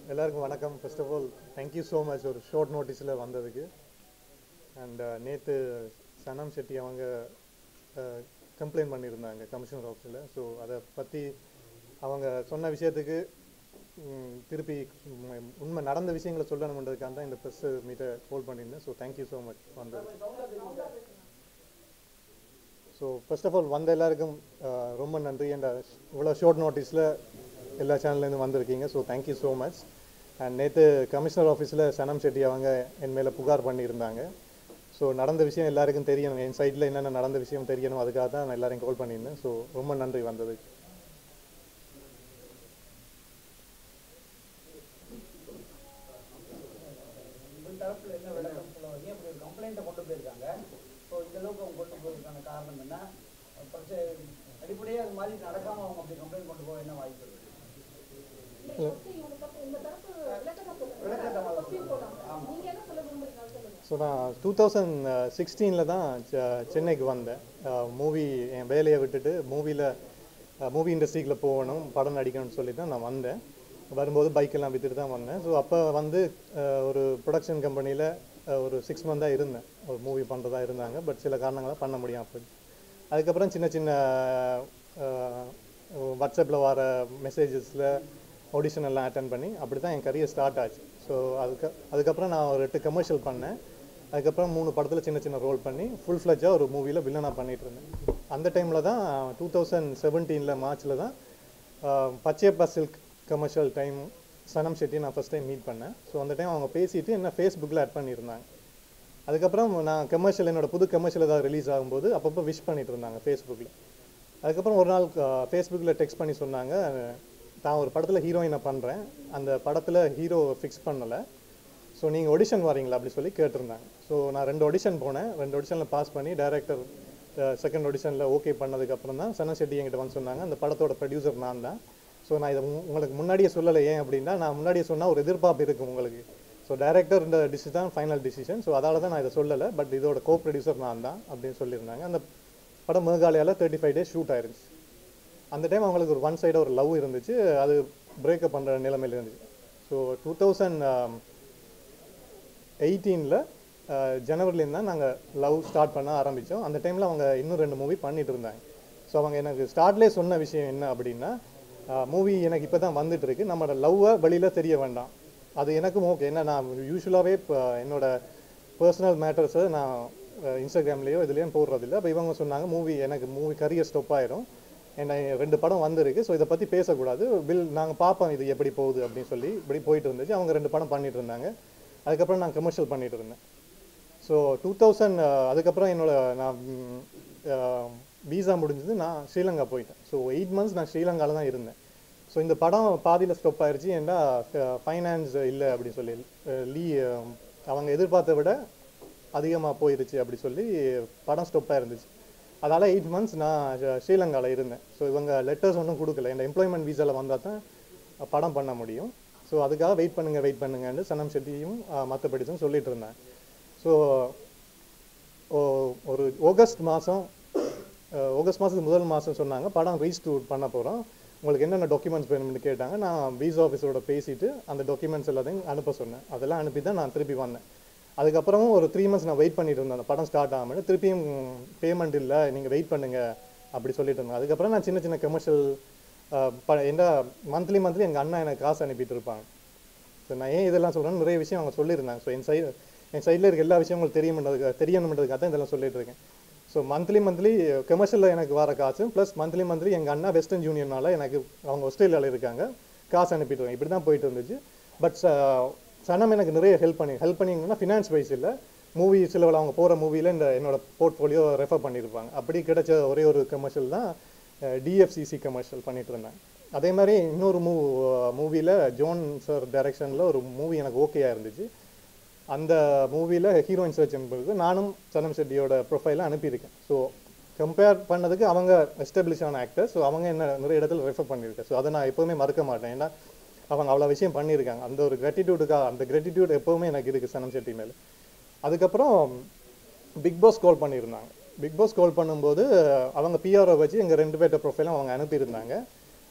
எல்லாருக்கும் வணக்கம் first of all thank you so much ஒரு ஷார்ட் நோட்டீஸில் வந்ததுக்கு அண்ட் நேற்று சனம் செட்டி அவங்க கம்ப்ளைண்ட் பண்ணியிருந்தாங்க கமிஷனர் ஆஃபீஸில் ஸோ அதை பற்றி அவங்க சொன்ன விஷயத்துக்கு ம், திருப்பி உம், உண்மை நடந்த விஷயங்களை சொல்லணுன்றதுக்காக தான் இந்த ப்ரெஸ் மீட்டை ஹோல்ட் பண்ணியிருந்தேன் ஸோ தேங்க்யூ ஸோ மச் வந்தது ஸோ ஃபர்ஸ்ட் ஆஃப் ஆல் வந்த எல்லாருக்கும் அஹ், ரொம்ப நன்றி அண்ட் இவ்வளோ ஷார்ட் நோட்டீஸில் எல்லா சேனல்லேருந்து வந்திருக்கீங்க so thank you so much and நேற்று கமிஷனர் ஆஃபீஸில் சனம் செட்டி அவங்க என் மேலே புகார் பண்ணியிருந்தாங்க ஸோ நடந்த விஷயம் எல்லாருக்கும் தெரியணும் என் சைடில் என்னென்ன நடந்த விஷயம் தெரியணும் அதுக்காக தான் நான் எல்லாரையும் கால் பண்ணியிருந்தேன் ஸோ ரொம்ப நன்றி வந்ததுக்கு உங்கள் தரப்புல என்ன விளக்கம் சொல்ல வரீங்க அப்படி ஒரு கம்ப்ளைண்ட்டை கொண்டு போயிருக்காங்க ஸோ இந்த அளவுக்கு அவங்க கொண்டு போயிருக்கான காரணம் என்ன பிரச்சனை அடிப்படையாக அது மாதிரி நடக்காம அவங்க அப்படி கம்ப்ளைண்ட் கொண்டு போக என்ன வாய்ப்பு இருக்கு ஸோ நான் டூ தௌசண்ட் சிக்ஸ்டீனில் தான் செ- சென்னைக்கு வந்தேன் மூவி என் வேலையை விட்டுட்டு மூவியில் மூவி இண்டஸ்ட்ரிக்குள்ள போகணும் படம் நடிக்கணும்னு சொல்லி தான் நான் வந்தேன் வரும்போது பைக்கெல்லாம் விற்றுட்டு தான் வந்தேன் ஸோ அப்போ வந்து அஹ், ஒரு ப்ரொடக்ஷன் கம்பெனியில் ஒரு சிக்ஸ் மந்தாக இருந்தேன் ஒரு மூவி பண்ணுறதா இருந்தாங்க பட் சில காரணங்களால் பண்ண முடியும் அப்படி அதுக்கப்புறம் சின்ன சின்ன வாட்ஸ்அப்பில் வர மெசேஜஸில் ஆடிஷன் எல்லாம் அட்டன் பண்ணி அப்படி தான் என் கரியர் ஸ்டார்ட் ஆச்சு ஸோ அதுக்கு அதுக்கப்புறம் நான் ஒரு எட்டு கமர்ஷியல் பண்ணேன் அதுக்கப்புறம் மூணு படத்தில் சின்ன சின்ன ரோல் பண்ணி ஃபுல் ஃப்ளஜாக ஒரு மூவியில் வில்லனாக பண்ணிட்டு இருந்தேன் அந்த டைமில் தான் டூ தௌசண்ட் செவன்டீனில் மார்ச்சில் தான் ஆஹ், Pachaiyappa silk commercial time Sanam Shetty நான் ஃபஸ்ட் டைம் மீட் பண்ணேன் ஸோ அந்த டைம் அவங்க பேசிட்டு என்ன ஃபேஸ்புக்கில் ஆட் பண்ணியிருந்தாங்க அதுக்கப்புறம் நான் கமர்ஷியல் என்னோட புது கமர்ஷியல் ஏதாவது ரிலீஸ் ஆகும்போது அப்பப்போ விஷ் பண்ணிட்டு இருந்தாங்க ஃபேஸ்புக்கில் அதுக்கப்புறம் ஒரு நாள் ஃபேஸ்புக்கில் டெக்ஸ்ட் பண்ணி சொன்னாங்க தான் ஒரு படத்தில் ஹீரோயினை பண்ணுறேன் அந்த படத்தில் ஹீரோ ஃபிக்ஸ் பண்ணலை ஸோ நீங்கள் ஆடிஷன் வரீங்களா அப்படி சொல்லி கேட்டிருந்தாங்க ஸோ நான் ரெண்டு ஆடிஷன் போனேன் ரெண்டு ஆடிஷனில் பாஸ் பண்ணி டைரக்டர் செகண்ட் ஆடிஷனில் ஓகே பண்ணதுக்கப்புறம் தான் சன செட்டி என்கிட்ட வந்து சொன்னாங்க அந்த படத்தோட ப்ரொடியூசர் நான் தான் ஸோ நான் இதை உங்க- உங்களுக்கு முன்னாடியே சொல்லலை ஏன் அப்படின்னா நான் முன்னாடியே சொன்னால் ஒரு எதிர்பார்ப்பு இருக்கும் உங்களுக்கு ஸோ டைரக்டர் இந்த டிசிஷன் தான் ஃபைனல் டிசிஷன் ஸோ அதால தான் நான் இதை சொல்லலை பட் இதோட கோ ப்ரொடியூசர் நான் தான் அப்படின்னு சொல்லியிருந்தாங்க அந்த படம் மேகாலயாவில் தேர்ட்டி ஃபைவ் டேஸ் ஷூட் ஆயிருந்துச்சு அந்த டைம் அவங்களுக்கு ஒரு ஒன் சைடாக ஒரு லவ் இருந்துச்சு அது பிரேக்கப் பண்ணுற நிலைமையில இருந்துச்சு ஸோ டூ தௌசண்ட் எயிட்டீனில் ஜனவரிலேருந்து தான் நாங்கள் லவ் ஸ்டார்ட் பண்ண ஆரம்பித்தோம் அந்த டைமில் அவங்க இன்னும் ரெண்டு மூவி பண்ணிட்டு இருந்தாங்க ஸோ அவங்க எனக்கு ஸ்டார்ட்லேயே சொன்ன விஷயம் என்ன அப்படின்னா மூவி எனக்கு இப்போ தான் வந்துட்டு இருக்கு நம்மளோட லவ்வை வெளியில் தெரிய வேண்டாம் அது எனக்கும் ஓகே ஏன்னா நான் யூஸ்வலாகவே இப்போ என்னோட பர்சனல் மேட்டர்ஸை நான் இன்ஸ்டாகிராம்லேயோ இதுலேயும் போடுறதில்ல அப்போ இவங்க சொன்னாங்க மூவி எனக்கு மூவி கரியர் ஸ்டாப் ஆயிரும் என்ன ரெண்டு படம் வந்திருக்கு ஸோ இதை பற்றி பேசக்கூடாது பில் நாங்கள் பார்ப்போம் இது எப்படி போகுது அப்படின்னு சொல்லி இப்படி போயிட்டு இருந்துச்சு அவங்க ரெண்டு படம் பண்ணிட்டு இருந்தாங்க அதுக்கப்புறம் நான் கமர்ஷியல் பண்ணிட்டு இருந்தேன் ஸோ டூ தௌசண்ட் அதுக்கப்புறம் என்னோட நான் வீசா முடிஞ்சது நான் ஸ்ரீலங்கா போயிட்டேன் ஸோ எயிட் மந்த்ஸ் நான் ஸ்ரீலங்காவில் தான் இருந்தேன் ஸோ இந்த படம் பாதியில் ஸ்டாப் ஆயிருச்சு ஏன்னா ஃபைனான்ஸ் இல்லை அப்படின்னு சொல்லி அஹ், லீ அஹ், அவங்க எதிர்பார்த்த விட அதிகமாக போயிருச்சு அப்படி சொல்லி படம் ஸ்டாப் இருந்துச்சு அதால் எயிட் மந்த்ஸ் நான் ஸ்ரீலங்காவில் இருந்தேன் ஸோ இவங்க லெட்டர்ஸ் ஒன்றும் கொடுக்கல இந்த எம்ப்ளாய்மெண்ட் வீசாவில் வந்தால் தான் படம் பண்ண முடியும் ஸோ அதுக்காக வெயிட் பண்ணுங்க வெயிட் பண்ணுங்கன்னு சனம் செட்டியும் மற்ற படிச்சும் சொல்லிட்டு இருந்தாங்க ஸோ ஒரு ஆகஸ்ட் மாதம் ஆகஸ்ட் மாதத்துக்கு முதல் மாதம் சொன்னாங்க படம் ரீஸ்டூட் பண்ண போகிறோம் உங்களுக்கு என்னென்ன டாக்குமெண்ட்ஸ் வேணும்னு கேட்டாங்க நான் வீசா ஆஃபீஸரோட பேசிட்டு அந்த டாக்குமெண்ட்ஸ் எல்லாத்தையும் அனுப்ப சொன்னேன் அதெல்லாம் அனுப்பி தான் நான் திருப்பி வந்தேன் அதுக்கப்புறமும் ஒரு த்ரீ மந்த்ஸ் நான் வெயிட் பண்ணிட்டு இருந்தேன் அந்த படம் ஸ்டார்ட் ஆகாமல் திருப்பியும் பேமெண்ட் இல்லை நீங்கள் வெயிட் பண்ணுங்க அப்படி சொல்லிட்டு இருந்தேன் அதுக்கப்புறம் நான் சின்ன சின்ன கமர்ஷியல் என்ன மந்த்லி மந்த்லி எங்கள் அண்ணா எனக்கு காசு அனுப்பிட்டு இருப்பாங்க ஸோ நான் ஏன் இதெல்லாம் சொல்கிறேன்னு நிறைய விஷயம் அவங்க சொல்லியிருந்தாங்க ஸோ என் சைடு என் சைடில் இருக்க எல்லா விஷயம் உங்களுக்கு தெரியணுன்றதுக்காக தெரியணுன்றதுக்காக தான் இதெல்லாம் சொல்லிட்டு இருக்கேன் ஸோ மந்த்லி மந்த்லி கமர்ஷியலில் எனக்கு வர காசு ப்ளஸ் மந்த்லி மந்த்லி எங்கள் அண்ணா வெஸ்டர்ன் யூனியனால எனக்கு அவங்க ஆஸ்திரேலியாவில் இருக்காங்க காசு அனுப்பிட்டு இருக்காங்க இப்படி தான் போயிட்டு இருந்துச்சு பட் சனம் எனக்கு நிறைய ஹெல்ப் பண்ணி ஹெல்ப் பண்ணிங்கன்னா ஃபினான்ஸ் வைஸ் இல்லை மூவி சிலவில் அவங்க போகிற மூவியில் இந்த என்னோட போர்ட்ஃபோலியோ ரெஃபர் பண்ணியிருப்பாங்க அப்படி கிடைச்ச ஒரே ஒரு கமர்ஷியல் தான் டிஎஃப்சிசி கமர்ஷியல் பண்ணிட்டு இருந்தேன் அதே மாதிரி இன்னொரு மூ மூவியில் ஜோன் சார் டைரக்ஷனில் ஒரு மூவி எனக்கு ஓகேயா இருந்துச்சு அந்த மூவியில் ஹீரோயின் சர்ச் என்பது நானும் சனம் செட்டியோட ப்ரொஃபைலை அனுப்பியிருக்கேன் ஸோ கம்பேர் பண்ணதுக்கு அவங்க எஸ்டாப்ளிஷ் ஆன ஆக்டர் ஸோ அவங்க என்ன நிறைய இடத்துல ரெஃபர் பண்ணியிருக்கேன் ஸோ அதை நான் எப்போவுமே மறக்க மாட்டேன் ஏன்னா அவங்க அவ்வளோ விஷயம் பண்ணியிருக்காங்க அந்த ஒரு கிராட்டிடியூடுக்காக அந்த கிராட்டிடியூட் எப்போவுமே எனக்கு இருக்குது சனம் செட்டி மேலே அதுக்கப்புறம் பிக் பாஸ் கால் பண்ணியிருந்தாங்க பிக் பாஸ் கால் பண்ணும்போது அவங்க பிஆர்ஓ வச்சு எங்கள் ரெண்டு பேர்ட்ட ப்ரொஃபைலும் அவங்க அனுப்பியிருந்தாங்க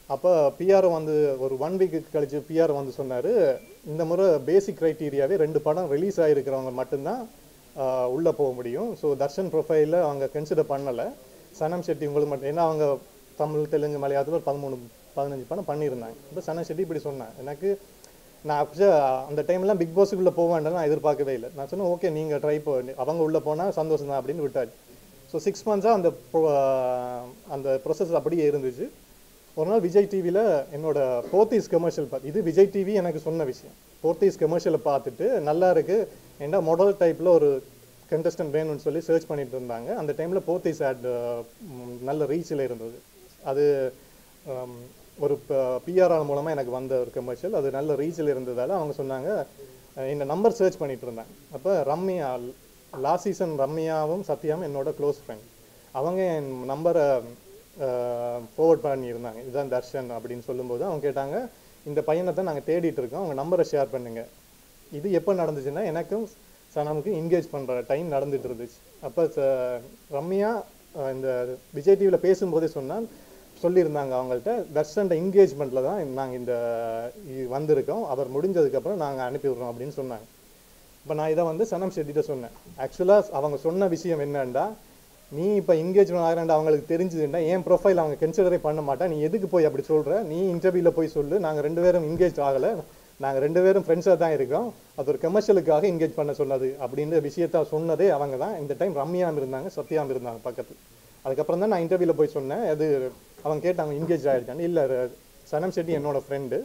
அப்போ பிஆர் வந்து ஒரு ஒன் வீக்கு கழிச்சு பிஆர் வந்து சொன்னார் இந்த முறை பேசிக் க்ரைட்டீரியாவே ரெண்டு படம் ரிலீஸ் ஆகிருக்கிறவங்க மட்டும்தான் ஆஹ், உள்ள போக முடியும் ஸோ தர்ஷன் ப்ரொஃபைலில் அவங்க கன்சிடர் பண்ணலை சனம் ஷெட்டி உங்களுக்கு மட்டும் ஏன்னா அவங்க தமிழ் தெலுங்கு மலையாளத்தில் ஒரு பதிமூணு பதினஞ்சு படம் பண்ணியிருந்தாங்க இப்போ சனம் ஷெட்டி இப்படி சொன்னேன் எனக்கு நான் actually அந்த டைம்லாம் பிக் பாஸுக்குள்ளே போவேன் நான் எதிர்பார்க்கவே இல்லை நான் சொன்னேன் ஓகே நீங்கள் ட்ரை பண்ணி அவங்க உள்ளே போனால் சந்தோஷம் தான் அப்படின்னு விட்டாச்சு ஸோ சிக்ஸ் மந்த்ஸாக அந்த pro- அந்த ப்ரொசஸ் அப்படியே இருந்துச்சு ஒரு நாள் விஜய் டிவியில் என்னோட போர்த்தீஸ் கமர்ஷியல் பார்த்து இது விஜய் டிவி எனக்கு சொன்ன விஷயம் போர்த்தீஸ் கமர்ஷியலை பார்த்துட்டு நல்லா இருக்கு ஏன்னா மாடல் டைப்பில் ஒரு கண்டஸ்டன்ட் வேணும்னு சொல்லி சர்ச் பண்ணிட்டு இருந்தாங்க அந்த டைமில் போர்த்தீஸ் ஆட் நல்ல ரீச்சில் இருந்தது அது ஹம், ஒரு பிஆர்ஆர் மூலமாக எனக்கு வந்த ஒரு கமர்ஷியல் அது நல்ல ரீச்சில் இருந்ததால் அவங்க சொன்னாங்க அஹ், இந்த நம்பர் சர்ச் பண்ணிட்டு இருந்தாங்க அப்போ ரம்யா லாஸ்ட் சீசன் ரம்யாவும் சத்யாவும் என்னோட க்ளோஸ் ஃப்ரெண்ட் அவங்க என் நம்பரை ஃபார்வர்ட் பண்ணியிருந்தாங்க இதுதான் தர்ஷன் அப்படின்னு சொல்லும்போது அவங்க கேட்டாங்க இந்த பையனை தான் நாங்கள் தேடிட்டு இருக்கோம் அவங்க நம்பரை ஷேர் பண்ணுங்க இது எப்போ நடந்துச்சுன்னா எனக்கும் சனமுக்கு என்கேஜ் பண்ணுற டைம் நடந்துட்டு இருந்துச்சு அப்போ ரம்யா அஹ், இந்த விஜய் டிவியில் பேசும்போதே சொன்னால் சொல்லியிருந்தாங்க அவங்கள்ட்ட தர்ஷன்ட என்கேஜ்மெண்ட்டில் தான் நாங்கள் இந்த இது வந்திருக்கோம் அவர் முடிஞ்சதுக்கப்புறம் நாங்கள் அனுப்பி விடுறோம் அப்படின்னு சொன்னாங்க இப்போ நான் இதை வந்து சனம் ஷெட்டிட்ட சொன்னேன் ஆக்சுவலாக அவங்க சொன்ன விஷயம் என்னன்னா நீ இப்போ என்கேஜ்மெண்ட் ஆகிறேன்டா அவங்களுக்கு தெரிஞ்சதுன்னா என் ப்ரொஃபைல் அவங்க கன்சிடரே பண்ண மாட்டா நீ எதுக்கு போய் அப்படி சொல்ற நீ இன்டர்வியூவில் போய் சொல்லு நாங்கள் ரெண்டு பேரும் என்கேஜ் ஆகலை நாங்கள் ரெண்டு பேரும் ஃப்ரெண்ட்ஸாக தான் இருக்கோம் அது ஒரு கமர்ஷியலுக்காக என்கேஜ் பண்ண சொன்னது அப்படின்ற விஷயத்த சொன்னதே அவங்க தான் இந்த டைம் ரம்யாம் இருந்தாங்க சத்யாம் இருந்தாங்க பக்கத்து அதுக்கப்புறம் தான் நான் இன்டர்வியூவில் போய் சொன்னேன் அது அவங்க கேட்டாங்க என்கேஜ் ஆயிருக்கான்னு இல்லை சனம் ஷெட்டி என்னோட ஃப்ரெண்டு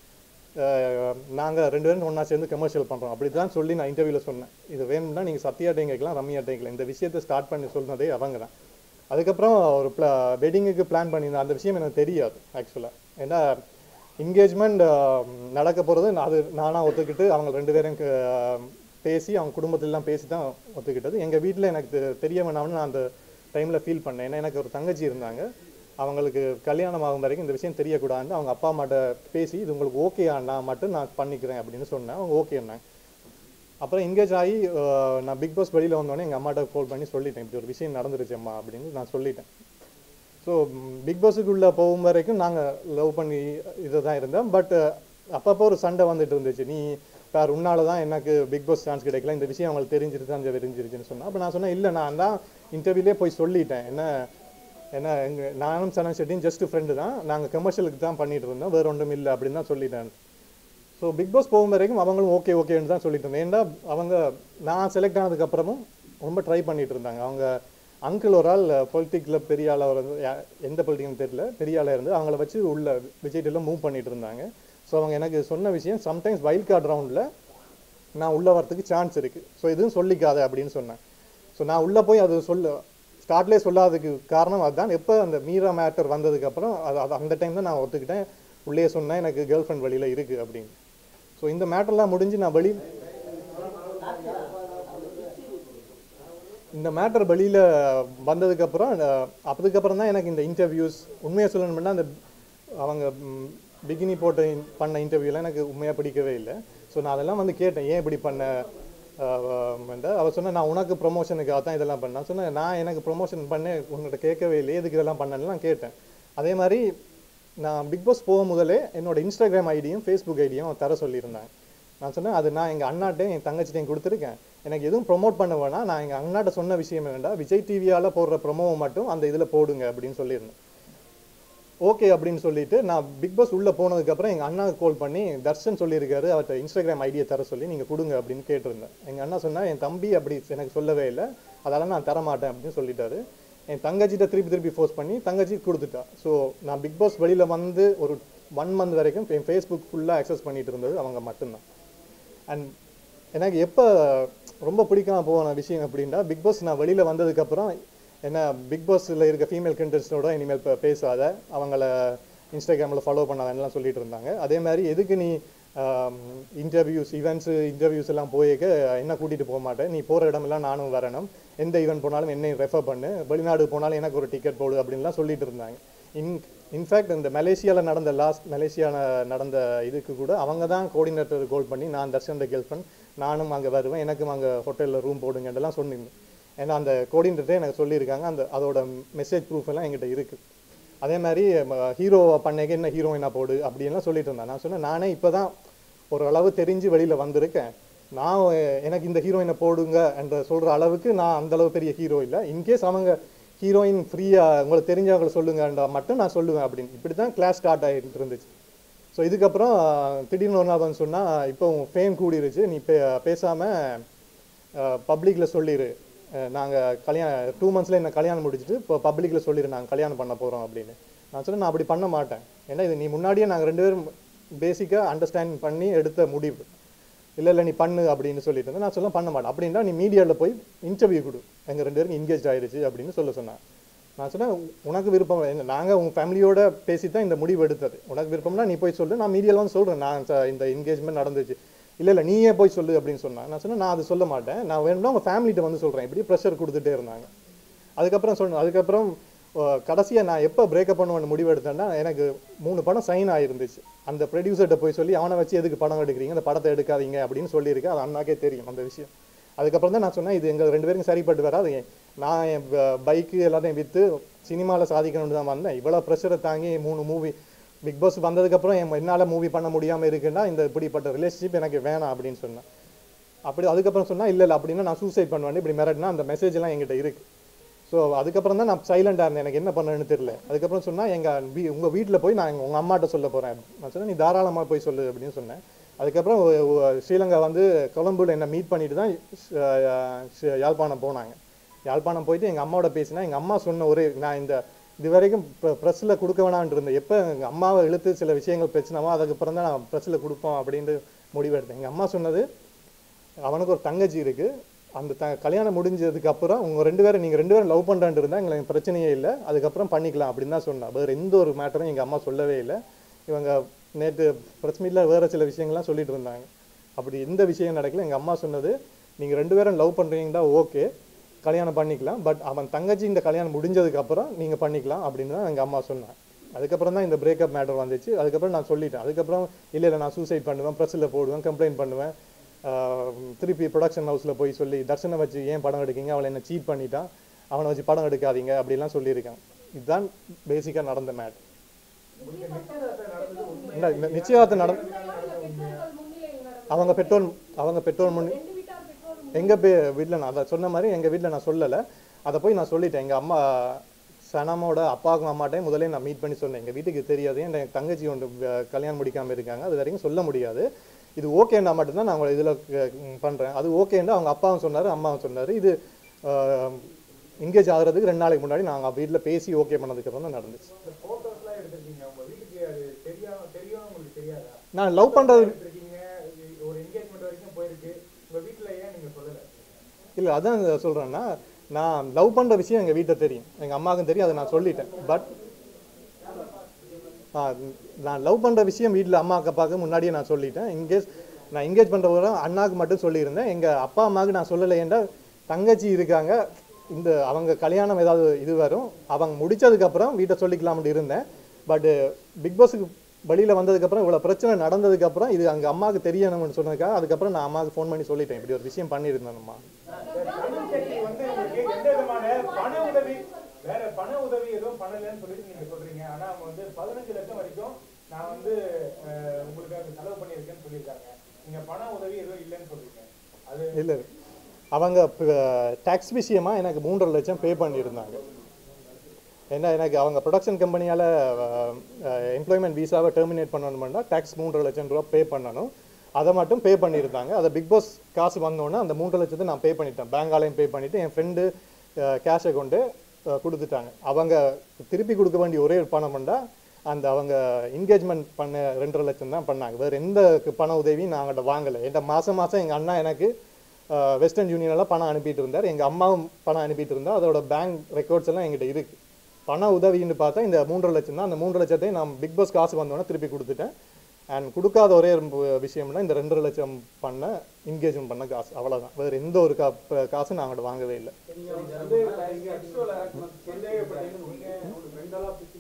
நாங்கள் ரெண்டு பேரும் ஒன்றா சேர்ந்து கமர்ஷியல் பண்ணுறோம் அப்படி தான் சொல்லி நான் இன்டர்வியூவில் சொன்னேன் இது வேணும்னா நீங்கள் சத்யாட்டையும் கேட்கலாம் ரம்யாட்டையும் கேட்கலாம் இந்த விஷயத்தை ஸ்டார்ட் பண்ணி சொன்னதே அவங்க தான் அதுக்கப்புறம் ஒரு பிளா வெட்டிங்குக்கு பிளான் பண்ணியிருந்தேன் அந்த விஷயம் எனக்கு தெரியாது ஆக்சுவலாக ஏன்னா என்கேஜ்மெண்ட் நடக்க போகிறது அது நானாக ஒத்துக்கிட்டு அவங்க ரெண்டு பேரும் க- பேசி அவங்க குடும்பத்திலலாம் பேசி தான் ஒத்துக்கிட்டது எங்கள் வீட்டில் எனக்கு தெ- தெரிய வேணாம்னு நான் அந்த டைமில் ஃபீல் பண்ணேன் ஏன்னா எனக்கு ஒரு தங்கச்சி இருந்தாங்க அவங்களுக்கு கல்யாணம் ஆகும் வரைக்கும் இந்த விஷயம் தெரியக்கூடாதுன்னு அவங்க அப்பா அம்மாட்ட பேசி இது உங்களுக்கு ஓகே ஆனா மட்டும் நான் பண்ணிக்கிறேன் அப்படின்னு சொன்னேன் அவங்க ஓகேன்னாங்க அப்புறம் எங்கேஜ் ஆகி அஹ், நான் பிக் பாஸ் வெளியில் வந்தோடனே எங்கள் அம்மாட்ட கால் பண்ணி சொல்லிட்டேன் இப்படி ஒரு விஷயம் நடந்துருச்சு அம்மா அப்படின்னு நான் சொல்லிட்டேன் ஸோ பிக் பாஸுக்குள்ளே போகும் வரைக்கும் நாங்கள் லவ் பண்ணி இதை தான் இருந்தோம் பட் அப்பப்போ ஒரு சண்டை வந்துட்டு இருந்துச்சு நீ வேறு உன்னால தான் எனக்கு பிக் பாஸ் சான்ஸ் கிடைக்கல இந்த விஷயம் அவங்களுக்கு தெரிஞ்சிருச்சு தான் தெரிஞ்சிருச்சுன்னு சொன்னேன் அப்போ நான் சொன்னேன் இல்லை நான் தான் இன்டர்வியூலே போய் சொல்லிட்டேன் என்ன ஏன்னா எங்க நானும் சனம் ஷெட்டியும் ஜஸ்ட் ஃப்ரெண்டு தான் நாங்கள் கமர்ஷியலுக்கு தான் பண்ணிட்டு இருந்தோம் வேற ஒன்றும் இல்லை அப்படின்னு தான் சொல்லிட்டேன் ஸோ பிக் பாஸ் போகும் வரைக்கும் அவங்களும் ஓகே ஓகேன்னு தான் சொல்லிட்டு இருந்தேன் ஏன்னா அவங்க நான் செலக்ட் ஆனதுக்கு அப்புறமும் ரொம்ப ட்ரை பண்ணிட்டு இருந்தாங்க அவங்க அங்கிள் ஒரு ஆள் பொலிட்டிக்கில் பெரிய ஆளாக வந்து யா- எந்த பொலிட்டிக்னு தெரியல பெரிய ஆளாக இருந்து அவங்கள வச்சு உள்ள விஜய்டியில் மூவ் பண்ணிட்டு இருந்தாங்க ஸோ அவங்க எனக்கு சொன்ன விஷயம் சம்டைம்ஸ் வைல்ட் கார்டு ரவுண்டில் நான் உள்ள வரதுக்கு சான்ஸ் இருக்கு ஸோ எதுவும் சொல்லிக்காத அப்படின்னு சொன்னேன் ஸோ நான் உள்ள போய் அது சொல்ல ஸ்டார்ட்லேயே சொல்லாததுக்கு காரணம் அதுதான் எப்போ அந்த மீரா மேட்டர் வந்ததுக்கு அப்புறம் அது அது அந்த டைம் தான் நான் ஒத்துக்கிட்டேன் உள்ளே சொன்னேன் எனக்கு கேர்ள் ஃப்ரெண்ட் வழியில் இருக்கு அப்படின்னு ஸோ இந்த மேட்டர்லாம் முடிஞ்சு நான் வெளி இந்த மேட்டர் வெளியில் வந்ததுக்கப்புறம் அதுக்கப்புறம் தான் எனக்கு இந்த இன்டர்வியூஸ் உண்மையை சொல்லணும்னா அந்த அவங்க பிகினி போட்ட in- பண்ண இன்டர்வியூலாம் எனக்கு உண்மையாக பிடிக்கவே இல்லை ஸோ நான் அதெல்லாம் வந்து கேட்டேன் ஏன் இப்படி பண்ண அவ சொன்ன நான் உனக்கு ப்ரொமோஷனுக்காக தான் இதெல்லாம் பண்ணேன் சொன்னேன் நான் எனக்கு ப்ரொமோஷன் பண்ண உங்கள்கிட்ட கேட்கவே இல்லை எதுக்கு இதெல்லாம் பண்ணேன்னு நான் கேட்டேன் அதே மாதிரி நான் பிக் பாஸ் போகும் முதலே என்னோட இன்ஸ்டாகிராம் ஐடியும் ஃபேஸ்புக் ஐடியும் தர சொல்லியிருந்தாங்க நான் சொன்னேன் அது நான் எங்கள் அண்ணாட்டையும் என் தங்கச்சிட்டையும் கொடுத்துருக்கேன் எனக்கு எதுவும் ப்ரோமோட் பண்ண வேணாம் நான் எங்கள் அண்ணாட்ட சொன்ன விஷயம் என்னடா விஜய் டிவியால் போடுற ப்ரொமோவை மட்டும் அந்த இதில் போடுங்க அப்படின்னு சொல்லியிருந்தேன் ஓகே அப்படின்னு சொல்லிட்டு நான் பிக் பாஸ் உள்ள போனதுக்கு அப்புறம் எங்க அண்ணாவுக்கு கால் பண்ணி தர்ஷன் சொல்லியிருக்காரு அவர்கிட்ட இன்ஸ்டாகிராம் ஐடியை தர சொல்லி நீங்க கொடுங்க அப்படின்னு கேட்டிருந்தேன் எங்க அண்ணா சொன்னா என் தம்பி அப்படி எனக்கு சொல்லவே இல்லை அதெல்லாம் நான் தர மாட்டேன் அப்படின்னு சொல்லிட்டாரு என் தங்கச்சிட்ட திருப்பி திருப்பி ஃபோர்ஸ் பண்ணி தங்கச்சி கொடுத்துட்டா ஸோ நான் பிக் பாஸ் வெளியில வந்து ஒரு ஒன் மந்த் வரைக்கும் என் ஃபேஸ்புக் ஃபுல்லாக அக்சஸ் பண்ணிட்டு இருந்தது அவங்க மட்டும்தான் அண்ட் எனக்கு எப்போ ரொம்ப பிடிக்காம போன விஷயம் அப்படின்னா பிக் பாஸ் நான் வெளியில் வந்ததுக்கப்புறம் என்ன பிக் பாஸில் இருக்க ஃபீமேல் கண்டஸ்டோட இனிமேல் பே- பேசாத அவங்கள இன்ஸ்டாகிராமில் ஃபாலோ பண்ணாதன்னுலாம் சொல்லிட்டு இருந்தாங்க அதே மாதிரி எதுக்கு நீ இன்டர்வியூஸ் ஈவெண்ட்ஸு இன்டர்வியூஸ் எல்லாம் போயிருக்க என்ன கூட்டிகிட்டு போக மாட்டேன் நீ போகிற இடமெல்லாம் நானும் வரணும் எந்த ஈவெண்ட் போனாலும் என்னையும் ரெஃபர் பண்ணு வெளிநாடு போனாலும் எனக்கு ஒரு டிக்கெட் போடு அப்படின்லாம் சொல்லிட்டு இருந்தாங்க இன் இன்ஃபேக்ட் இந்த மலேசியாவில் நடந்த லாஸ்ட் மலேசியாவில் நடந்த இதுக்கு கூட அவங்க தான் கோஆர்டினேட்டர் கோல் பண்ணி நான் தர்ஷன் கேர்ள் ஃப்ரெண்ட் நானும் அங்கே வருவேன் எனக்கும் அங்கே ஹோட்டலில் ரூம் போடுங்கன்றலாம் சொன்னிருந்தேன் ஏன்னா அந்த கோஆர்டினேட்டரே எனக்கு சொல்லியிருக்காங்க அந்த அதோட மெசேஜ் ப்ரூஃப் எல்லாம் என்கிட்ட இருக்குது அதே மாதிரி ஹீரோ பண்ணைக்கு என்ன ஹீரோயினா போடு அப்படின்லாம் சொல்லிட்டு இருந்தான் நான் சொன்னேன் நானே இப்பதான் ஓரளவு தெரிஞ்சு வெளியில வந்திருக்கேன் நான் அஹ், எனக்கு இந்த ஹீரோயினை போடுங்க என்ற சொல்ற அளவுக்கு நான் அந்த அளவு பெரிய ஹீரோ இல்லை இன்கேஸ் அவங்க ஹீரோயின் ஃப்ரீயா உங்களுக்கு தெரிஞ்சவங்களை சொல்லுங்கன்ற மட்டும் நான் சொல்லுவேன் அப்படின்னு இப்படி தான் கிளாஸ் ஸ்டார்ட் ஆகிட்டு இருந்துச்சு ஸோ இதுக்கப்புறம் அஹ், திடீர்னு ஒரு நாள் வந்து சொன்னா இப்போ ஃபேம் கூடிருச்சு நீ பே பேசாமல் பப்ளிக்கில் சொல்லிடு அஹ், நாங்க கல்யாணம் டூ மந்த்ஸில் என்ன கல்யாணம் முடிச்சுட்டு இப்போ பப்ளிக்கில் சொல்லிடு நாங்கள் கல்யாணம் பண்ண போறோம் அப்படின்னு நான் சொன்னேன் நான் அப்படி பண்ண மாட்டேன் ஏன்னா இது நீ முன்னாடியே நாங்கள் ரெண்டு பேரும் பேசிக்காக அண்டர்ஸ்டாண்ட் பண்ணி எடுத்த முடிவு இல்லை இல்லை நீ பண்ணு அப்படின்னு சொல்லிட்டு இருந்தேன் நான் சொல்ல பண்ண மாட்டேன் அப்படின்னா நீ மீடியாவில் போய் இன்டர்வியூ கொடு எங்கள் ரெண்டு பேரும் என்கேஜ் ஆயிடுச்சு அப்படின்னு சொல்ல சொன்னேன் நான் சொன்னேன் "உ- உனக்கு விருப்பம் என்ன நாங்கள் உங்கள் ஃபேமிலியோட பேசி தான் இந்த முடிவு எடுத்தது உனக்கு விருப்பம்னா நீ போய் சொல்லு நான் மீடியாவில் வந்து சொல்கிறேன் நான் ச- இந்த என்கேஜ்மெண்ட் நடந்துச்சு இல்லை இல்லை நீயே போய் சொல்லு அப்படின்னு சொன்னேன் நான் சொன்னேன் நான் அது சொல்ல மாட்டேன் நான் வேணும்னா உங்கள் ஃபேமிலிட்ட வந்து சொல்கிறேன் இப்படி ப்ரெஷர் கொடுத்துட்டே இருந்தாங்க அதுக்கப்புறம் சொன்னேன் அதுக்கப்புறம் கடைசியாக நான் எப்போ பிரேக்கப் பண்ணுவேன்னு முடிவு எடுத்தேன்னா எனக்கு மூணு படம் சைன் ஆயிருந்துச்சு அந்த ப்ரொடியூசர்கிட்ட போய் சொல்லி அவனை வச்சு எதுக்கு படம் எடுக்கிறீங்க அந்த படத்தை எடுக்காதீங்க அப்படின்னு சொல்லியிருக்கேன் அது அண்ணாக்கே தெரியும் அந்த விஷயம் அதுக்கப்புறம் தான் நான் சொன்னேன் இது எங்கள் ரெண்டு பேருக்கும் சரிப்பட்டு வராது நான் என் பைக்கு எல்லாத்தையும் விற்று சினிமாவில் சாதிக்கணும்னு தான் வந்தேன் இவ்வளோ ப்ரெஷரை தாங்கி மூணு மூவி பிக் பாஸ் வந்ததுக்கப்புறம் என் என்னால் மூவி பண்ண முடியாமல் இருக்குன்னா இந்த இப்படிப்பட்ட ரிலேஷன்ஷிப் எனக்கு வேணாம் அப்படின்னு சொன்னேன் அப்படி அதுக்கப்புறம் சொன்னா இல்லை இல்லை அப்படின்னா நான் சூசைட் பண்ணுவேன் இப்படி மிரட்டினா அந்த மெசேஜ் எல்லாம் என்கிட்ட இருக்கு ஸோ அதுக்கப்புறம் தான் நான் சைலண்டாக இருந்தேன் எனக்கு என்ன பண்ணணும்னு தெரியல அதுக்கப்புறம் சொன்னா எங்க வீ உங்கள் வீட்டில் போய் நான் உங்கள் அம்மாட்ட சொல்ல போறேன் நான் சொன்னேன் நீ தாராளமாக போய் சொல்லு அப்படின்னு சொன்னேன் அதுக்கப்புறம் ஒ- ஒ- ஸ்ரீலங்கா வந்து கொலம்புல என்னை மீட் பண்ணிட்டு தான் ஷ- ஷ- யாழ்ப்பாணம் போனாங்க யாழ்ப்பாணம் போயிட்டு எங்கள் அம்மாவோட பேசினா எங்கள் அம்மா சொன்ன ஒரு நான் இந்த இது வரைக்கும் ப்ரெஸ்ஸில் கொடுக்க வேணாம்னு இருந்தேன் எப்போ எங்கள் அம்மாவை இழுத்து சில விஷயங்கள் பிரச்சனைவோ அதுக்கப்புறம் தான் நான் ப்ரெஸ்ஸில் கொடுப்போம் அப்படின்ட்டு முடிவெடுத்தேன் எங்கள் அம்மா சொன்னது அவனுக்கு ஒரு தங்கச்சி இருக்கு அந்த த கல்யாணம் முடிஞ்சதுக்கு அப்புறம் உங்க ரெண்டு பேரும் நீங்க ரெண்டு பேரும் லவ் பண்றான்னு இருந்தா எங்களுக்கு பிரச்சனையே இல்லை அதுக்கப்புறம் பண்ணிக்கலாம் அப்படின்னு தான் சொன்னா வேற எந்த ஒரு மேட்டரும் எங்க அம்மா சொல்லவே இல்லை இவங்க நேற்று பிரஸ் மீட்ல வேற சில விஷயங்கள்லாம் சொல்லிட்டு இருந்தாங்க அப்படி எந்த விஷயம் நடக்கல எங்க அம்மா சொன்னது நீங்க ரெண்டு பேரும் லவ் பண்றீங்கன்னா ஓகே கல்யாணம் பண்ணிக்கலாம் பட் அவன் தங்கச்சி இந்த கல்யாணம் முடிஞ்சதுக்கு அப்புறம் நீங்க பண்ணிக்கலாம் அப்படின்னு தான் எங்க அம்மா சொன்னாங்க அதுக்கப்புறம் தான் இந்த பிரேக்கப் மேட்டர் வந்துச்சு அதுக்கப்புறம் நான் சொல்லிட்டேன் அதுக்கப்புறம் இல்லை இல்லை நான் சூசைட் பண்ணுவேன் ப்ரெஸ்ஸில் போடுவேன் கம்ப்ளைண்ட் பண்ணுவேன் ஆஹ் திருப்பி ப்ரொடக்ஷன் ஹவுஸில் போய் சொல்லி தர்ஷனை வச்சு ஏன் படம் எடுக்கீங்க அவளை என்ன சீட் பண்ணிட்டான் அவனை வச்சு படம் எடுக்காதீங்க அப்படிலாம் சொல்லியிருக்கான் இதுதான் பேசிக்காக நடந்த மேட் இந்த இந்த நிச்சயதார்த்தம் நட அவங்க பெற்றோர் அவங்க பெற்றோர் முன் எங்க பே வீட்டில் நான் அதை சொன்ன மாதிரி எங்க வீட்டில் நான் சொல்லலை அதை போய் நான் சொல்லிட்டேன் எங்க அம்மா சனமோட அப்பாவுக்கும் அம்மாட்டையும் முதல்ல நான் மீட் பண்ணி சொன்னேன் எங்க வீட்டுக்கு தெரியாது என் தங்கச்சி ஒன்று அஹ், கல்யாணம் முடிக்காம இருக்காங்க அது வரைக்கும் சொல்ல முடியாது இது ஓகேன்னா மட்டும்தான் நான் உங்களை இதுல அஹ், ம், பண்றேன் அது ஓகேன்னு அவங்க அப்பாவும் சொன்னாரு அம்மாவும் சொன்னாரு இது எங்கேஜ் ஆகுறதுக்கு ரெண்டு நாளைக்கு முன்னாடி நாங்க வீட்டில் பேசி ஓகே பண்ணதுக்கு அப்புறம் தான் நடந்துச்சு இந்த போட்டோஸ்லாம் எடுத்திருக்கீங்க உங்க வீட்டுக்கு அது தெரியாம தெரியும் உங்களுக்கு தெரியாதா நான் லவ் பண்றது எடுத்திருக்கீங்க இது ஒரு என்கேஜ்மெண்ட் வரைக்கும் போயிருக்கு உங்க வீட்ல ஏன் நீங்க சொல்லல இல்ல அதான் சொல்றேன்னா நான் லவ் பண்ற விஷயம் எங்க வீட்டை தெரியும் எங்க அம்மாவுக்கும் தெரியும் அதை நான் சொல்லிட்டேன் பட் நான் லவ் பண்ற விஷயம் வீட்ல அம்மாவுக்கு அப்பாவுக்கு முன்னாடியே நான் சொல்லிட்டேன் இன்கேஸ் நான் என்கேஜ் பண்ற ஒரு அண்ணாக்கு மட்டும் சொல்லியிருந்தேன் எங்க அப்பா அம்மாவுக்கு நான் சொல்லலை ஏன்டா தங்கச்சி இருக்காங்க இந்த அவங்க கல்யாணம் ஏதாவது இது வரும் அவங்க முடிச்சதுக்கு அப்புறம் வீட்டை சொல்லிக்கலாம்னு இருந்தேன் பட் பிக் பாஸுக்கு வெளியில வந்ததுக்கு அப்புறம் இவ்வளவு பிரச்சனை நடந்ததுக்கு அப்புறம் இது அங்க அம்மாவுக்கு தெரியணும்னு சொன்னதுக்காக அதுக்கப்புறம் நான் அம்மாவுக்கு ஃபோன் பண்ணி சொல்லிட்டேன் இப்படி ஒரு விஷயம் பண்ணியிருந்தேன்மா தங்கச்சி வந்து உங்களுக்கு எந்த விதமான பண உதவி வேற பண உதவி எதுவும் பண்ணலன்னு சொல்லிட்டு நீங்க சொல்றீங்க ஆனா அவங்க வந்து பதினஞ்சு லட்சம் வரைக்கும் நான் வந்து அஹ், உங்களுக்கு அது செலவு பண்ணியிருக்கேன்னு சொல்லியிருக்காங்க நீங்க பண உதவி எதுவும் இல்லைன்னு சொல்றீங்க அது இல்லை அவங்க டேக்ஸ் விஷயமா எனக்கு மூன்றரை லட்சம் பே பண்ணியிருந்தாங்க ஏன்னா எனக்கு அவங்க ப்ரொடக்ஷன் கம்பெனியால் எம்ப்ளாய்மெண்ட் விசாவை டெர்மினேட் பண்ணணும்னா டேக்ஸ் மூன்றரை லட்சம் ரூபா பே பண்ணணும் அதை மட்டும் பே பண்ணியிருந்தாங்க அதை பிக் பாஸ் காசு வந்தோடனே அந்த மூன்றரை லட்சத்தை நான் பே பண்ணிட்டேன் பேங்காலையும் பே பண்ணிவிட்டு என் ஃப்ரெண்டு கேஷை கொண்டு அஹ், கொடுத்துட்டாங்க அவங்க திருப்பி கொடுக்க வேண்டிய ஒரே ஒரு பணம் பண்ணா அந்த அவங்க என்கேஜ்மெண்ட் பண்ண ரெண்டரை லட்சம் தான் பண்ணாங்க வேறு எந்த பண உதவியும் நான் அவங்கள்ட்ட வாங்கலை என்கிட்ட மாதம் மாதம் எங்கள் அண்ணா எனக்கு வெஸ்டர்ன் யூனியனில் பணம் அனுப்பிட்டு இருந்தார் எங்கள் அம்மாவும் பணம் அனுப்பிட்டு இருந்தா அதோட பேங்க் ரெக்கார்ட்ஸ் எல்லாம் எங்கிட்ட இருக்கு பண உதவின்னு பார்த்தா இந்த மூன்றரை லட்சம் தான் அந்த மூன்றரை லட்சத்தையும் நான் பிக் பாஸ் காசு வந்தோடனே திருப்பி கொடுத்துட்டேன் அண்ட் கொடுக்காத ஒரே ஒரு மு- விஷயம்னா இந்த ரெண்டரை லட்சம் பண்ண என்கேஜ்மெண்ட் பண்ண காசு அவ்வளவுதான் வேற எந்த ஒரு கா ப- காசும் நான் அவங்கள்ட்ட வாங்கவே இல்லை நீங்க வந்து sexual harassment சந்தேகப்பட்டீங்க நீங்க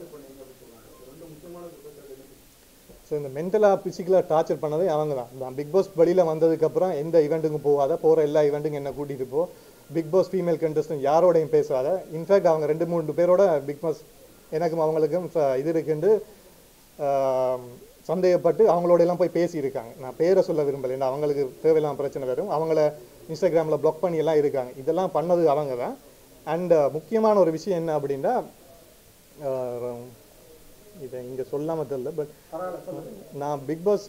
ஸோ இந்த மென்டலாக ஃபிசிக்கலாக டார்ச்சர் பண்ணதே அவங்க தான் நான் பிக் பாஸ் வெளியில் வந்ததுக்கப்புறம் எந்த ஈவெண்ட்டுக்கும் போகாத போகிற எல்லா ஈவெண்ட்டுக்கும் என்ன கூட்டிகிட்டு போ பிக் பாஸ் ஃபீமேல் கண்டஸ்டன் யாரோடையும் பேசாத இன்ஃபேக்ட் அவங்க ரெண்டு மூணு பேரோட பிக் பாஸ் எனக்கும் அவங்களுக்கும் ச- இது இருக்குன்னு ஆம், சந்தேகப்பட்டு அவங்களோட எல்லாம் போய் பேசியிருக்காங்க நான் பேரை சொல்ல விரும்பலை ஏன்னா அவங்களுக்கு தேவையில்லாம பிரச்சனை வரும் அவங்கள இன்ஸ்டாகிராமில் பிளாக் பண்ணி எல்லாம் இருக்காங்க இதெல்லாம் பண்ணது அவங்க தான் அண்ட் முக்கியமான ஒரு விஷயம் என்ன அப்படின்னா ஆஹ், இதை இங்கே சொல்லாம தெரியல பட் பரவாயில்ல சொல்லுங்க நான் பிக் பாஸ்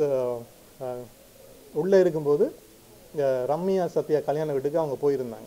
உள்ளே இருக்கும்போது அஹ், ரம்யா சத்யா கல்யாண வீட்டுக்கு அவங்க போயிருந்தாங்க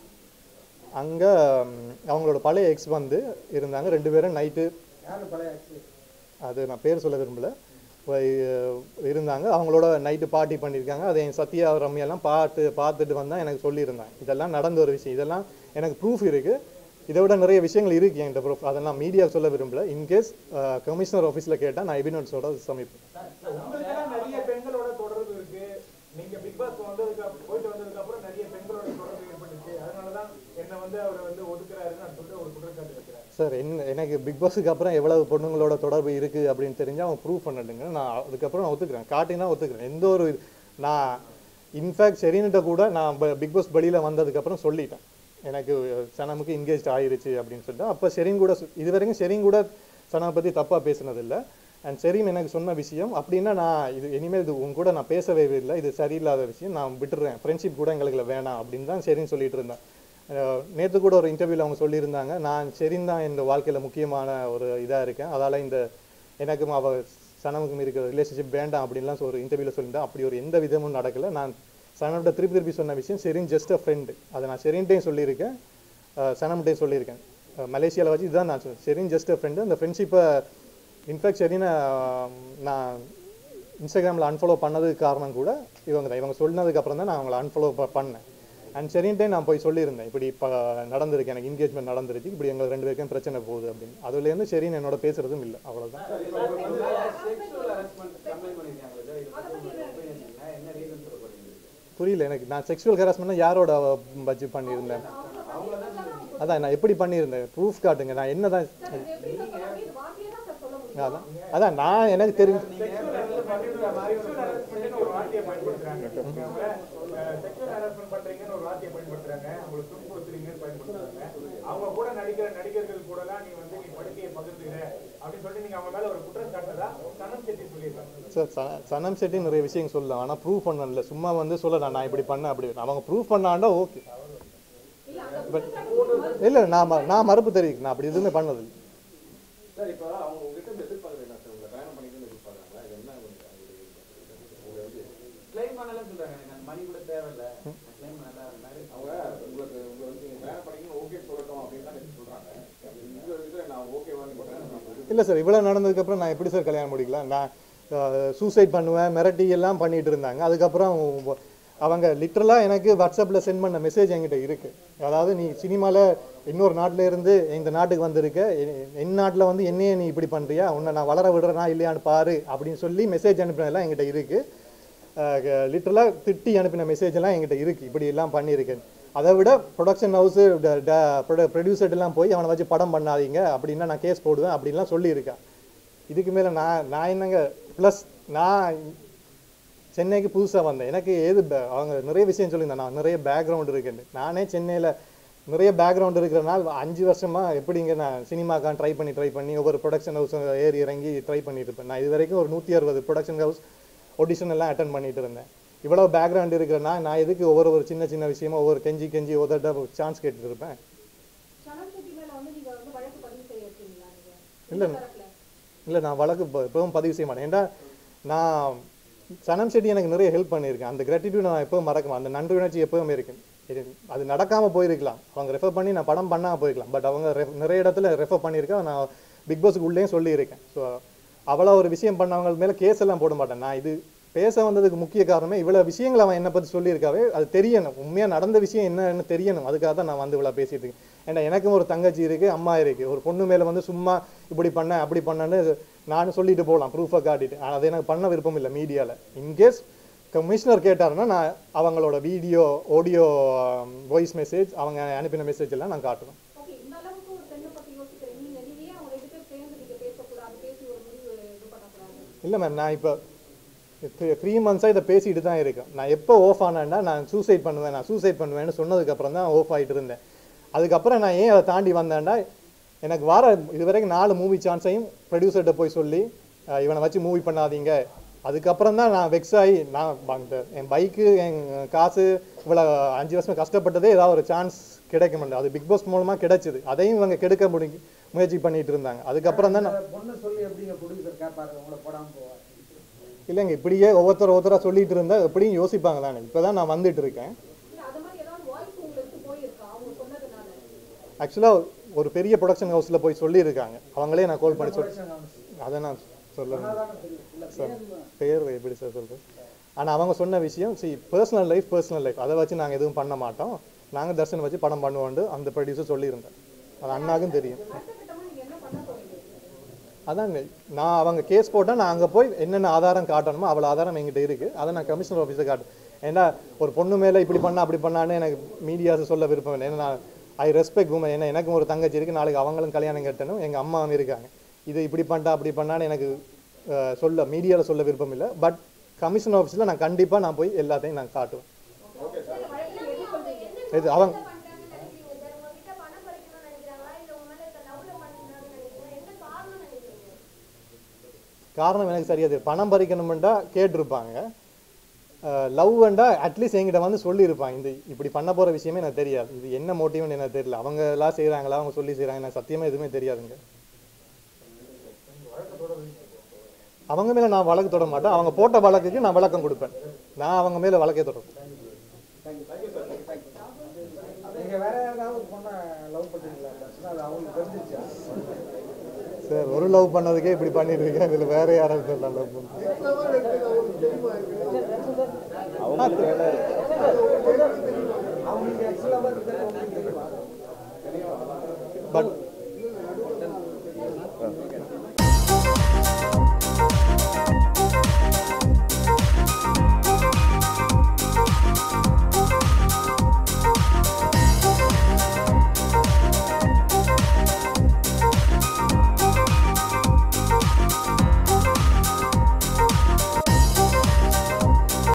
அங்கே அவங்களோட பழைய எக்ஸ் வந்து இருந்தாங்க ரெண்டு பேரும் நைட்டு யாரு பழைய ஆச்சு அது நான் பேர் சொல்ல விரும்பல போய், அஹ், இருந்தாங்க அவங்களோட நைட்டு பார்ட்டி பண்ணியிருக்காங்க அதை என் சத்யா ரம்யாலாம் பார்த்து பார்த்துட்டு வந்தால் எனக்கு சொல்லியிருந்தாங்க இதெல்லாம் நடந்த ஒரு விஷயம் இதெல்லாம் எனக்கு ப்ரூஃப் இருக்குது இதை விட நிறைய விஷயங்கள் இருக்கு என்கிட்ட ப்ரூஃப் அதெல்லாம் மீடியா சொல்ல விரும்பல இன்கேஸ் கமிஷனர் ஆஃபீஸில் கேட்டால் நான் எவிடன்ஸோட சமைப்பேன் உங்களுக்கெல்லாம் நிறைய பெண்களோட தொடர்பு இருக்கு நீங்க பிக் பாஸ் வந்ததுக்கு அப்~ போயிட்டு வந்ததுக்கு அப்புறம் நிறைய பெண்களோட தொடர்பு ஏற்பட்டுச்சு அதனாலதான் என்ன வந்து அவர் வந்து ஒதுக்குறாருன்னு நான் சொல்லிட்டு ஒரு குற்றச்சாட்டு வைக்கிறேன் சார் என்ன எனக்கு பிக் பாஸுக்கு அப்புறம் எவ்வளவு பொண்ணுங்களோட தொடர்பு இருக்கு அப்படின்னு தெரிஞ்சா அவன் ப்ரூவ் பண்ணட்டுங்க நான் அதுக்கப்புறம் நான் ஒத்துக்கிறேன் காட்டினா ஒத்துக்கிறேன் எந்த ஒரு இது- நான் இன்ஃபேக்ட் செரீனிட்ட கூட நான் பிக் பாஸ் வெளியில வந்ததுக்கப்புறம் சொல்லிட்டேன் எனக்கு சனமுக்கு என்கேஜ் ஆயிருச்சு அப்படின்னு சொல்லிட்டு அப்போ செரீன் கூட சொ- இது வரைக்கும் செரீன் கூட சனா பத்தி தப்பா பேசினதில்லை அண்ட் செரீன் எனக்கு சொன்ன விஷயம் அப்படின்னா நான் இது இனிமேல் இது உங்க கூட நான் பேசவே இல்லை இது சரியில்லாத விஷயம் நான் விட்டுறேன் ஃப்ரெண்ட்ஷிப் கூட எங்களுக்கு வேணாம் அப்படின்னு தான் சரின்னு சொல்லிட்டு இருந்தேன் அஹ் நேத்து கூட ஒரு இன்டர்வியூல அவங்க சொல்லியிருந்தாங்க நான் சரின்னு தான் இந்த வாழ்க்கையில முக்கியமான ஒரு இதா இருக்கேன் அதால இந்த எனக்கும் அவ சனமுக்கும் இருக்கிற ரிலேஷன்ஷிப் வேண்டாம் அப்படின்லாம் ஒரு இன்டர்வியூல சொல்லியிருந்தேன் அப்படி ஒரு எந்த விதமும் நடக்கல நான் சனம்கிட்ட திருப்பி திருப்பி சொன்ன விஷயம் செரின் ஜஸ்ட் அ ஃப்ரெண்டு அதை நான் செரின்ட்டையும் சொல்லியிருக்கேன் அஹ் சனம்கிட்டையும் சொல்லியிருக்கேன் அஹ் மலேசியால வச்சு இதுதான் நான் சொன்னேன் செரின் ஜஸ்ட் அ ஃப்ரெண்டு அந்த ஃப்ரெண்ட்ஷிப்பை இன்ஃபேக்ட் செரினை நான் இன்ஸ்டாகிராமில் அன்ஃபாலோ பண்ணதுக்கு காரணம் கூட இவங்க தான் இவங்க சொன்னதுக்கு அப்புறம் தான் நான் அவங்கள அன்ஃபாலோ பண்ணேன் அண்ட் சரின்ட்டே நான் போய் சொல்லியிருந்தேன் இப்படி இப்போ நடந்திருக்கு எனக்கு என்கேஜ்மெண்ட் நடந்துருச்சு இப்படி எங்கள் ரெண்டு பேருக்கும் பிரச்சனை போகுது அப்படின்னு அதுலேருந்து சரின்னு என்னோட பேசுறதும் இல்லை அவ்வளவுதான் செக்ஷுவல் ஹராஸ்மெண்ட் கம்ப்ளைண்ட் பண்ணிருக்காங்க இதை பத்தி உங்களோட opinion என்ன என்ன ரீசன் சொல்ல போறீங்க புரியல எனக்கு நான் செக்ஷுவல் ஹராஸ்மெண்ட் யாரோட வச்சு பண்ணியிருந்தேன் அதான் நான் எப்படி பண்ணியிருந்தேன் ப்ரூஃப் காட்டுங்க நான் என்ன தான் அதான் அதான் நான் எனக்கு தெரிஞ்சு செக்ஷுவல் ஒரு வார்த்தையை பயன்படுத்துறாங்க செக்ஷுவல் ஹராஸ்மெண்ட் பண்றீங்கன்னு ஒரு வார்த்தையை பயன்படுத்துறாங்க உங்களுக்கு துன்புறுத்துறீங்கன்னு பயன்படுத்துறாங்க அவங்க கூட நடிக்கிற நடிகர்கள் கூடலாம் நீ வந்து நீ படுக்கையை பகிர்ந்துக்கிற அப்படின்னு சொல்லிட்டு நீங்க அவங்க மேல ஒரு குற்றம் சாட்டுறதா சனம் செட்டி சொல்லியிருக்காங்க சார் ச- சனம் செட்டி நிறைய விஷயம் சொல்லலாம் ஆனால் ப்ரூவ் பண்ணல சும்மா வந்து சொல்லலாம் நான் இப்படி பண்ணேன் அப்படி அவங்க ப்ரூவ் பண்ணாண்டா ஓகே பட் இல்லை நான் ம- நான் மறுப்பு தெரிவிக்கிறேன் நான் அப்படி எதுவுமே பண்ணதில்லை சார் இப்போ அவங்க உங்ககிட்ட இருந்து எதிர்பார்க்கறது என்ன சார் உங்களை கல்யாணம் பண்ணிக்கணும்னு எதிர்பார்க்கறாங்களா இது என்ன உங்களுக்கு உங்களை வந்து கிளைம் பண்ணலாம் சொல்றாங்க எனக்கு அந்த மணி கூட தேவையில்ல கிளைம் பண்ணல அந்த மாதிரி அவங்க உங்களுக்கு உங்களை வந்து நீங்க கல்யாணம் பண்ணிக்கணும் ஓகே சொல்லட்டும் அப்படின்னு தான் எனக்கு சொல்றாங்க இந்த இதுல நான் ஓகேவான்னு போட்டேன் இல்லை சார் இவ்வளோ நடந்ததுக்கப்புறம் நான் எப்படி சார் கல்யாணம் முடிக்கலாம் நான் சூசைட் பண்ணுவேன் மிரட்டி எல்லாம் பண்ணிட்டு இருந்தாங்க அதுக்கப்புறம் உ- அவங்க லிட்ரலாக எனக்கு வாட்ஸ்அப்பில் சென்ட் பண்ண மெசேஜ் என்கிட்ட இருக்கு அதாவது நீ சினிமாவில் இன்னொரு நாட்டுல இருந்து இந்த நாட்டுக்கு வந்திருக்க எ- என் நாட்டில் வந்து என்னையே நீ இப்படி பண்ணுறியா உன்னை நான் வளர விடுறேனா இல்லையான்னு பாரு அப்படின்னு சொல்லி மெசேஜ் அனுப்பினதெல்லாம் என்கிட்ட இருக்கு லிட்ரலாக திட்டி அனுப்பின மெசேஜ் எல்லாம் என்கிட்ட இருக்கு இப்படி எல்லாம் பண்ணியிருக்கேன் அதை விட ப்ரொடக்ஷன் ஹவுஸு ப்ரொடியூசர்ட் எல்லாம் போய் அவனை வச்சு படம் பண்ணாதீங்க அப்படின்னா நான் கேஸ் போடுவேன் அப்படின்லாம் சொல்லியிருக்கேன் இதுக்கு மேலே நான் நான் என்னங்க ப்ளஸ் நான் சென்னைக்கு புதுசா வந்தேன் எனக்கு ஏது ப- அவங்க நிறைய விஷயம் சொல்லியிருந்தேன் நான் நிறைய பேக்ரவுண்ட் இருக்குன்னு நானே சென்னையில நிறைய பேக்ரவுண்ட் இருக்கிறனால அஞ்சு வருஷமா எப்படிங்க நான் சினிமாக்கான் ட்ரை பண்ணி ட்ரை பண்ணி ஒவ்வொரு ப்ரொடக்ஷன் ஹவுஸ் ஏறி இறங்கி ட்ரை பண்ணிட்டு இருப்பேன் நான் இது வரைக்கும் ஒரு நூற்றி அறுபது ப்ரொடக்ஷன் ஹவுஸ் ஆடிஷன் எல்லாம் அட்டன் பண்ணிட்டு இருந்தேன் இவ்வளவு பேக்ரவுண்ட் இருக்கிறனா நான் எதுக்கு ஒவ்வொரு ஒரு சின்ன சின்ன விஷயமா ஒவ்வொரு கெஞ்சி கெஞ்சி ஒவ்வொரு சான்ஸ் கேட்டுட்டு இருப்பேன் சனம் செட்டி மேல வந்து நீங்க வந்து வழக்கு பதிவு செய்ய இருக்கீங்களா நீங்க இல்ல. இந்த தரப்புல இல்லை நான் வழக்கு இப்ப- இப்பவும் பதிவு செய்ய மாட்டேன் ஏன்டா நான் சனம் செட்டி எனக்கு நிறைய ஹெல்ப் பண்ணியிருக்கேன் அந்த கிராட்டிடியூட் நான் எப்பவும் மறக்க மாட்டேன். அந்த நன்றி உணர்ச்சி எப்பவும் இருக்கு இது அது நடக்காம போயிருக்கலாம் அவங்க ரெஃபர் பண்ணி நான் படம் பண்ணாம போயிருக்கலாம் பட் அவங்க ref- நிறைய இடத்துல ரெஃபர் பண்ணியிருக்கேன் நான் பிக் பாஸ்க்கு உள்ளேயும் சொல்லியிருக்கேன் ஸோ அவ்வளோ ஒரு விஷயம் பண்ணவங்க மேல கேஸ் எல்லாம் போட மாட்டேன் நான் இது பேச வந்ததுக்கு முக்கிய காரணமே இவ்வளவு விஷயங்கள் அவன் என்னை பத்தி சொல்லியிருக்காவே அது தெரியணும் உண்மையா நடந்த விஷயம் என்னன்னு தெரியணும் அதுக்காக தான் நான் வந்து இவ்வளவு பேசிட்டு இருக்கேன் ஏன்னா எனக்கும் ஒரு தங்கச்சி இருக்கு அம்மா இருக்கு ஒரு பொண்ணு மேல வந்து சும்மா இப்படி பண்ண அப்படி பண்ணேன்னு நானும் சொல்லிட்டு போகலாம் ப்ரூஃபை காட்டிட்டு ஆனா அது எனக்கு பண்ண விருப்பம் இல்லை மீடியால இன்கேஸ் கமிஷனர் கேட்டாருன்னா நான் அவங்களோட வீடியோ ஆடியோ வாய்ஸ் மெசேஜ் அவங்க அனுப்பின மெசேஜ் எல்லாம் நான் காட்டுவேன் ஓகே இந்த அளவுக்கு ஒரு பெண்ணை பத்தி யோசிக்கிறீங்க நீங்க நீங்க ஏன் அவங்க ரெண்டு பேர் சேர்ந்து நீங்க பேசக்கூடாது பேசி ஒரு முடிவு இது பண்ணக்கூடாது இல்லை மேம் நான் இப்போ த்ரீ மந்த்ஸாக இதை பேசிட்டு தான் இருக்கேன் நான் எப்போ ஆஃப் ஆனேன்னா நான் சூசைட் பண்ணுவேன் நான் சூசைட் பண்ணுவேன்னு சொன்னதுக்கப்புறம் தான் ஆஃப் ஆகிட்டு இருந்தேன் அதுக்கப்புறம் நான் ஏன் அதை தாண்டி வந்தேன்டா எனக்கு வர இதுவரைக்கும் நாலு மூவி சான்ஸையும் ப்ரொடியூசர்கிட்ட போய் சொல்லி அஹ், இவனை வச்சு மூவி பண்ணாதீங்க அதுக்கப்புறம் தான் நான் வெக்ஸ் ஆகி நான் அந்த என் பைக்கு என் காசு இவ்வளோ அஞ்சு வருஷம் கஷ்டப்பட்டதே ஏதாவது ஒரு சான்ஸ் கிடைக்க மாட்டேன் அது பிக் பாஸ் மூலமாக கிடைச்சிது அதையும் இவங்க கெடுக்க முடி முயற்சி பண்ணிட்டு இருந்தாங்க அதுக்கப்புறம் தான் நான் அந்த பொண்ணு சொல்லி எப்படிங்க ப்ரொடியூசர் கேட்பாரு உங்களை போடாம போவார் இல்லைங்க இப்படியே ஒவ்வொருத்தர் ஒவ்வொருத்தராக சொல்லிட்டு இருந்தா எப்படியும் யோசிப்பாங்க தானே இப்போ தான் நான் வந்துட்டு இருக்கேன் இல்ல அது மாதிரி ஏதாவது வாய்ஸ் உங்களுக்கு போயிருக்கா அவங்க சொன்னதுனால ஆக்சுவலாக ஒரு பெரிய ப்ரொடக்ஷன் ஹவுஸில் போய் சொல்லியிருக்காங்க அவங்களே நான் கால் பண்ணி சொல் அதை நான் சொல்ல பேர் எப்படி சார் சொல்கிறது ஆனால் அவங்க சொன்ன விஷயம் see personal life personal life அதை வச்சு நாங்கள் எதுவும் பண்ண மாட்டோம் நாங்கள் தர்ஷன் வச்சு படம் பண்ணுவோண்டு அந்த ப்ரொடியூசர் சொல்லியிருந்தேன் அது அண்ணாக்கும் தெரியும் அடுத்த கட்டமா நீங்க என்ன பண்ண போறீங்க அதாங்க நான் அவங்க கேஸ் போட்டால் நான் அங்கே போய் என்னென்ன ஆதாரம் காட்டணுமோ அவ்வளோ ஆதாரம் என்கிட்ட இருக்குது அதை நான் கமிஷனர் ஆஃபீஸை காட்டு ஏன்னா ஒரு பொண்ணு மேலே இப்படி பண்ணா அப்படி பண்ணான்னு எனக்கு மீடியாஸ் சொல்ல விருப்பம் இல்லை ஏன்னா நான் ஐ ரெஸ்பெக்ட் உமன் ஏன்னா எனக்கும் ஒரு தங்கச்சி இருக்குது நாளைக்கு அவங்களும் கல்யாணம் கட்டணும் எங்கள் அம்மாவும் இருக்காங்க இது இப்படி பண்ணிட்டா அப்படி பண்ணான்னு எனக்கு அஹ், சொல்ல மீடியாவில் சொல்ல விருப்பம் இல்லை பட் கமிஷன் ஆஃபீஸில் நான் கண்டிப்பாக நான் போய் எல்லாத்தையும் நான் காட்டுவேன் இது அவங்க காரணம் எனக்கு சரியா தெரியும் பணம் பறிக்கணுமெண்டா கேட்டிருப்பாங்க லவ் வேண்டா அட்லீஸ்ட் என்கிட்ட வந்து சொல்லியிருப்பாங்க இந்த இப்படி பண்ண போற விஷயமே எனக்கு தெரியாது இது என்ன மோட்டிவ்னு எனக்கு தெரியல அவங்க எல்லாம் செய்றாங்களா அவங்க சொல்லி செய்றாங்க எனக்கு சத்தியமா எதுவுமே தெரியாதுங்க அவங்க மேல நான் வழக்கு தொட மாட்டேன் அவங்க போட்ட வழக்குக்கு நான் விளக்கம் கொடுப்பேன் நான் அவங்க மேல வழக்கே தொடரும் நீங்க வேற யாராவது பொண்ணை லவ் பண்றீங்களா தர்ஷனா அது அவங்களுக்கு தெரிஞ்சிச்சா சார் ஒரு லவ் பண்ணதுக்கே இப்படி பண்ணிட்டு இருக்கேன் இதுல வேற யாராவது சொல்லலாம் லவ் பண்ண அவங்களுக்கு எக்ஸலாக இருக்கிறது உங்களுக்கு தெரியுமா